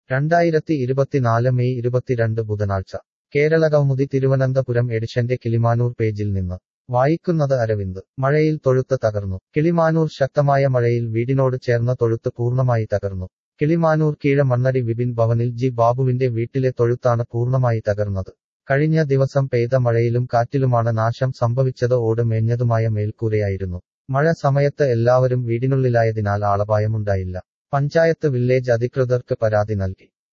രണ്ടായിരത്തി ഇരുപത്തിനാല് മെയ് ഇരുപത്തിരണ്ട് ബുധനാഴ്ച കേരള കൗമുദി തിരുവനന്തപുരം എഡിഷന്റെ കിളിമാനൂർ പേജിൽ നിന്ന് വായിക്കുന്നത് അരവിന്ദ് മഴയിൽ തൊഴുത്ത് തകർന്നു കിളിമാനൂർ ശക്തമായ മഴയിൽ വീടിനോട് ചേർന്ന തൊഴുത്ത് പൂർണ്ണമായി തകർന്നു കിളിമാനൂർ കീഴമണ്ണടി വിപിൻ ഭവനിൽ ജി ബാബുവിന്റെ വീട്ടിലെ തൊഴുത്താണ് പൂർണ്ണമായി തകർന്നത് കഴിഞ്ഞ ദിവസം പെയ്ത മഴയിലും കാറ്റിലുമാണ് നാശം സംഭവിച്ചത് ഓട് മേഞ്ഞതുമായ മേൽക്കൂരയായിരുന്നു മഴ സമയത്ത് എല്ലാവരും വീടിനുള്ളിലായതിനാൽ ആളപായമുണ്ടായില്ല പഞ്ചായത്ത് വില്ലേജ് അധികൃതർക്ക് പരാതി നൽകി